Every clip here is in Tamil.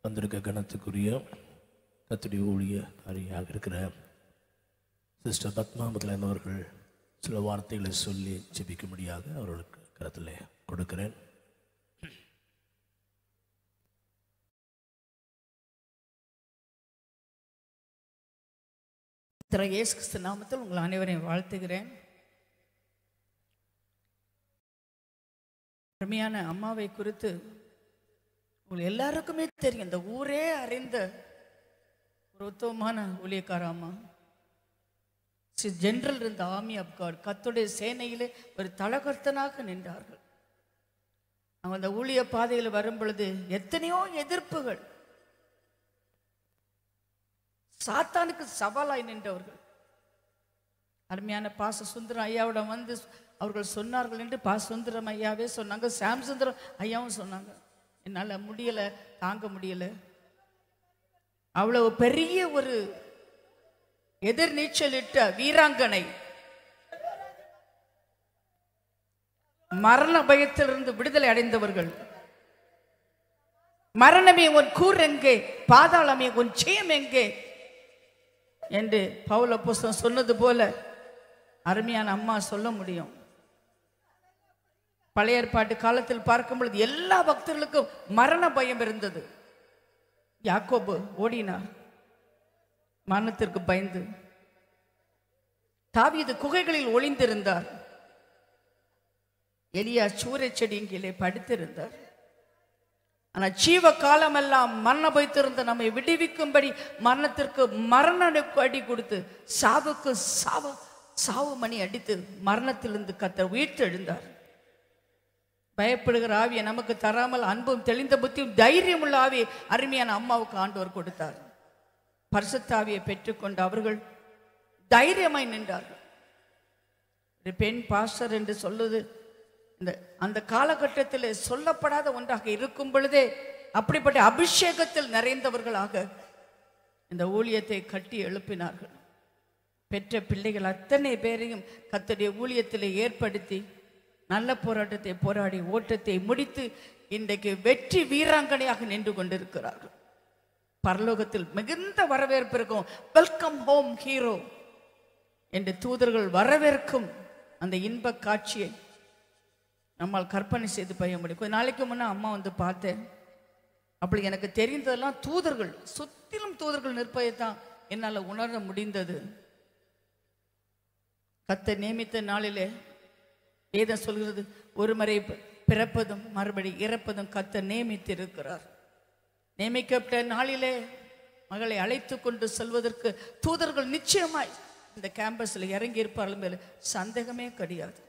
வந்திருக்க கணத்துக்குரிய கத்துடைய ஊழியக்காரியாக இருக்கிற சிஸ்டர் பத்மா முதலானவர்கள் சில வார்த்தைகளை சொல்லி ஜெபிக்கும்படியாக அவர்களுக்கு கருத்தில் கொடுக்கிறேன் திரு இயேசு கிறிஸ்து நாமத்தில் உங்கள் அனைவரையும் வாழ்த்துகிறேன் அருமையான அம்மாவை குறித்து உங்கள் எல்லாருக்குமே தெரியும் இந்த ஊரே அறிந்த ஒரு உத்தமமான ஊழியக்கார அம்மா ஜெனரல் இருந்த ஆர்மி ஆஃப் காட் கத்துடைய சேனையிலே ஒரு தலகர்த்தனாக நின்றார்கள் அவங்க அந்த ஊழிய பாதையில் வரும் பொழுது எத்தனையோ எதிர்ப்புகள் சாத்தானுக்கு சவாலாய் நின்றவர்கள் அருமையான பாச சுந்தரம் ஐயாவிடம் வந்து அவர்கள் சொன்னார்கள் என்று பாச சுந்தரம் ஐயாவே சொன்னாங்க சாம் சுந்தரம் ஐயாவும் சொன்னாங்க என்னால் முடியல தாங்க முடியல அவ்வளவு பெரிய ஒரு எதிர்நீச்சலிட்ட வீராங்கனை மரண பயத்திலிருந்து விடுதலை அடைந்தவர்கள் மரணமே உன் கூர் எங்கே பாதாளமே உன் ஜெயம் எங்கே என்று பவுல புஸ்தகம் சொன்னது போல அருமையான அம்மா சொல்ல முடியும் பழைய ஏற்பாட்டு காலத்தில் பார்க்கும் பொழுது எல்லா பக்தர்களுக்கும் மரண பயம் இருந்தது யாக்கோபு ஓடினார் மரணத்திற்கு பயந்து தாவீது குகைகளில் ஒளிந்திருந்தார் எலியா சூறைச் செடியின் கீழே படுத்திருந்தார் ஆனா ஜீவ காலமெல்லாம் மரண வைத்திருந்த நம்மை விடுவிக்கும்படி மரணத்திற்கு மரண அடி கொடுத்து சாவுக்கு சாவு சாவு மணி அடித்து மரணத்திலிருந்து கத்த உயிர்த்தெழுந்தார் பயப்படுகிற ஆவியை நமக்கு தராமல் அன்பும் தெளிந்த புத்தியும் தைரியம் உள்ள ஆவியை அருமையான அம்மாவுக்கு ஆண்டவர் கொடுத்தார் பரிசுத்தாவியை பெற்றுக்கொண்ட அவர்கள் தைரியமாய் நின்றார்கள் ஒரு பெண் பாஸ்டர் என்று சொல்லுது இந்த அந்த காலகட்டத்தில் சொல்லப்படாத ஒன்றாக இருக்கும் பொழுதே அப்படிப்பட்ட அபிஷேகத்தில் நிறைந்தவர்களாக இந்த ஊழியத்தை கட்டி எழுப்பினார்கள் பெற்ற பிள்ளைகள் அத்தனை பேரையும் கத்தடைய ஊழியத்தில் ஏற்படுத்தி நல்ல போராட்டத்தை போராடி ஓட்டத்தை முடித்து இன்றைக்கு வெற்றி வீராங்கனையாக நின்று கொண்டிருக்கிறார்கள் பரலோகத்தில் மிகுந்த வரவேற்பு இருக்கும் வெல்கம் ஹோம் ஹீரோ என்று தூதர்கள் வரவேற்கும் அந்த இன்ப காட்சியை நம்மால் கற்பனை செய்து பைய முடியும் கொஞ்ச நாளைக்கு முன்னே அம்மா வந்து பார்த்தேன் அப்படி எனக்கு தெரிந்ததெல்லாம் தூதர்கள் சுற்றிலும் தூதர்கள் நிற்பதை தான் என்னால் உணர முடிந்தது கத்த நியமித்த நாளிலே வேதம் சொல்கிறது ஒரு முறை பிறப்பதும் மறுபடி இறப்பதும் கத்த நியமித்து இருக்கிறார் நியமிக்கப்பட்ட நாளிலே மகளை அழைத்து கொண்டு செல்வதற்கு தூதர்கள் நிச்சயமாய் இந்த கேம்பஸில் இறங்கி இருப்பார்கள் மேல சந்தேகமே கிடையாது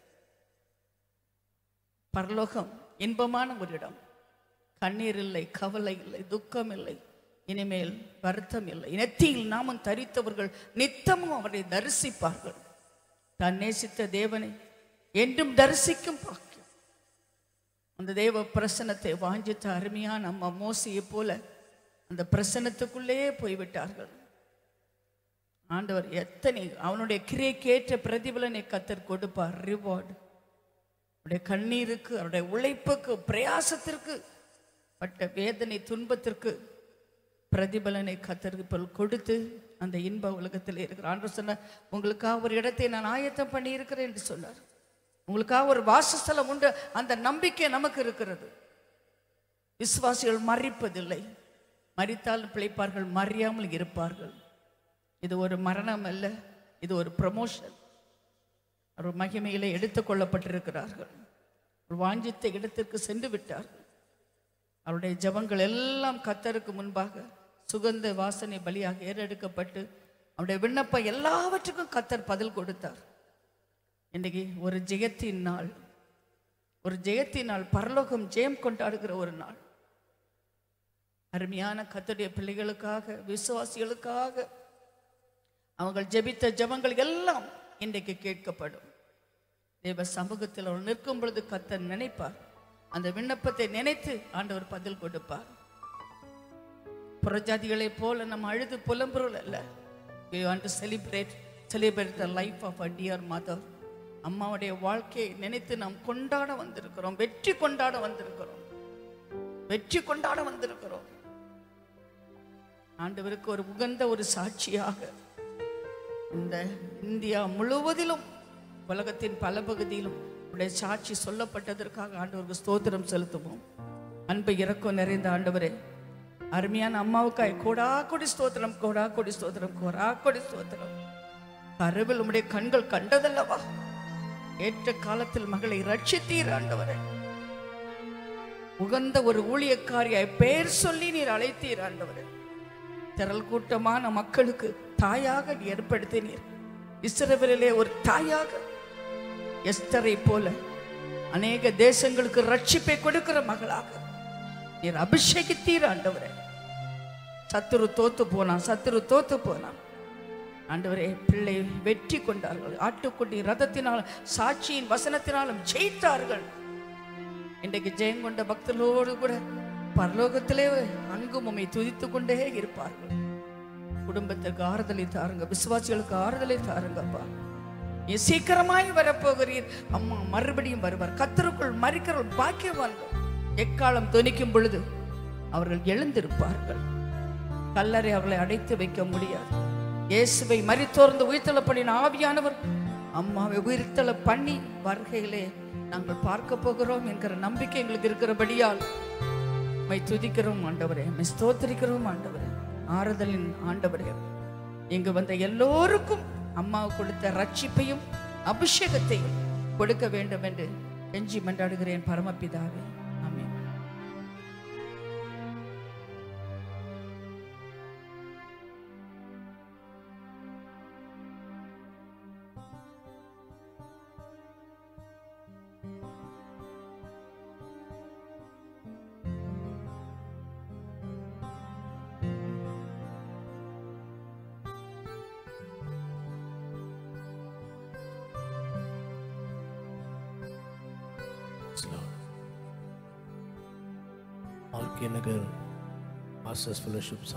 பரலோகம் இன்பமான ஒரு இடம் கண்ணீர் இல்லை கவலை இல்லை துக்கம் இல்லை இனிமேல் வருத்தம் இல்லை நெத்தியில் நாமும் தரித்தவர்கள் நித்தமும் அவரை தரிசிப்பார்கள் தான் நேசித்த தேவனை என்றும் தரிசிக்கும் பாக்கியம் அந்த தேவ பிரசனத்தை வாஞ்சித்த அருமையான அம்மா மோசியை போல அந்த பிரசனத்துக்குள்ளேயே போய்விட்டார்கள் ஆண்டவர் எத்தனை அவனுடைய கிரியைக்கேற்ற பிரதிபலனை கத்தர் கொடுப்பார் ரிவார்டு அவருடைய கண்ணீருக்கு அவருடைய உழைப்புக்கு பிரயாசத்திற்கு பட்ட வேதனை துன்பத்திற்கு பிரதிபலனை கத்தருக்கு கொடுத்து அந்த இன்ப உலகத்தில் இருக்கிற ஆண்டு சொன்னார் உங்களுக்காக ஒரு இடத்தை நான் ஆயத்தம் பண்ணி இருக்கிறேன் என்று சொன்னார் உங்களுக்காக ஒரு வாசஸ்தலம் உண்டு அந்த நம்பிக்கை நமக்கு இருக்கிறது விசுவாசிகள் மறிப்பதில்லை மறித்தால் பிழைப்பார்கள் மறியாமல் இருப்பார்கள் இது ஒரு மரணம் அல்ல இது ஒரு ப்ரமோஷன் ஒரு மகிமையிலே எடுத்துக் கொள்ளப்பட்டிருக்கிறார்கள் ஒரு வாஞ்சித்த இடத்திற்கு சென்று விட்டார்கள் அவருடைய ஜபங்கள் எல்லாம் கத்தருக்கு முன்பாக சுகந்த வாசனை பலியாக ஏறெடுக்கப்பட்டு அவருடைய விண்ணப்பம் எல்லாவற்றுக்கும் கத்தர் பதில் கொடுத்தார் இன்றைக்கு ஒரு ஜெயத்தின் நாள் ஒரு ஜெயத்தின் நாள் பரலோகம் ஜெயம் கொண்டாடுகிற ஒரு நாள் அருமையான கத்தருடைய பிள்ளைகளுக்காக விசுவாசிகளுக்காக அவங்கள் ஜெபித்த ஜபங்கள் எல்லாம் இன்றைக்கு கேட்கப்படும் தேவ சமூகத்தில் அவர் நிற்கும் பொழுது கத்தர் நினைப்பார் அந்த விண்ணப்பத்தை நினைத்து ஆண்டவர் பதில் கொடுப்பார் புறஜாதிகளைப் போல நம்ம அழுது புலம்புறோம் அல்ல we want to celebrate celebrate the life of a dear mother அம்மாவுடைய வாழ்க்கையை நினைத்து நாம் கொண்டாட வந்திருக்கிறோம் வெற்றி கொண்டாட வந்திருக்கிறோம் வெற்றி கொண்டாட வந்திருக்கிறோம் ஆண்டவருக்கு ஒரு உகந்த ஒரு சாட்சியாக இந்த இந்தியா முழுவதிலும் உலகத்தின் பல பகுதியிலும் உடைய சாட்சி சொல்லப்பட்டதற்காக ஆண்டவருக்கு ஸ்தோத்திரம் செலுத்துவோம் அன்பு இறக்கம் நிறைந்த ஆண்டவரே அருமையான அம்மாவுக்காய் கோடா கொடி ஸ்தோத்திரம் கோடா கொடி ஸ்தோத்திரம் கோடா கொடி ஸ்தோத்திரம் கருவில் உம்முடைய கண்கள் கண்டதல்லவா ஏற்ற காலத்தில் மகளை ரட்சித்தீர் ஆண்டவரே உகந்த ஒரு ஊழியக்காரியாய் பெயர் சொல்லி நீர் அழைத்தீர் ஆண்டவரே திரள் கூட்டமான மக்களுக்கு தாயாக நீ ஏற்படுத்தினீர் இஸ்ரவேலிலே ஒரு தாயாக எஸ்தரை போல அநேக தேசங்களுக்கு ரட்சிப்பை கொடுக்கிற மகளாக நீர் அபிஷேகித்தீர் ஆண்டவரே சத்துரு தோத்து போனான் சத்துரு தோத்து போனான் ஆண்டவரே பிள்ளை வெற்றி கொண்டார்கள் ஆட்டுக்குட்டி ரதத்தினாலும் சாட்சியின் வசனத்தினாலும் ஜெயித்தார்கள் இன்றைக்கு ஜெயம் கொண்ட பக்தர்களோடு கூட பரலோகத்திலே அங்கும் உம்மை துதித்து கொண்டே இருப்பார்கள் குடும்பத்திற்கு ஆறுதலை தாருங்க விசுவாசிகளுக்கு ஆறுதலை தாருங்கப்பா நீ சீக்கிரமாய் வரப்போகிறீர் அம்மா மறுபடியும் வருவார் கத்தருக்குள் மறிக்கிறவர்கள் பாக்கியவான்கள் எக்காலம் துணிக்கும் பொழுது அவர்கள் எழுந்திருப்பார்கள் கல்லறை அவர்களை அடைத்து வைக்க முடியாது இயேசுவை மறித்தோர்ந்து உயிர்த்தல பண்ணின ஆவியானவர் அம்மாவை உயிர்த்தல பண்ணி வருகையிலே நாங்கள் பார்க்க போகிறோம் என்கிற நம்பிக்கை எங்களுக்கு இருக்கிறபடியால் உம்மை துதிக்கிறோம் ஆண்டவரே உம்மை ஸ்தோத்திரிக்கிறோம் ஆண்டவரே ஆறுதலின் ஆண்டவரே இங்கு வந்த எல்லோருக்கும் அம்மா கொடுத்த ரட்சிப்பையும் அபிஷேகத்தையும் கொடுக்க வேண்டும் என்று கெஞ்சி மன்றாடுகிறேன் பரமபிதாவே amen RK Nagar masters fellowship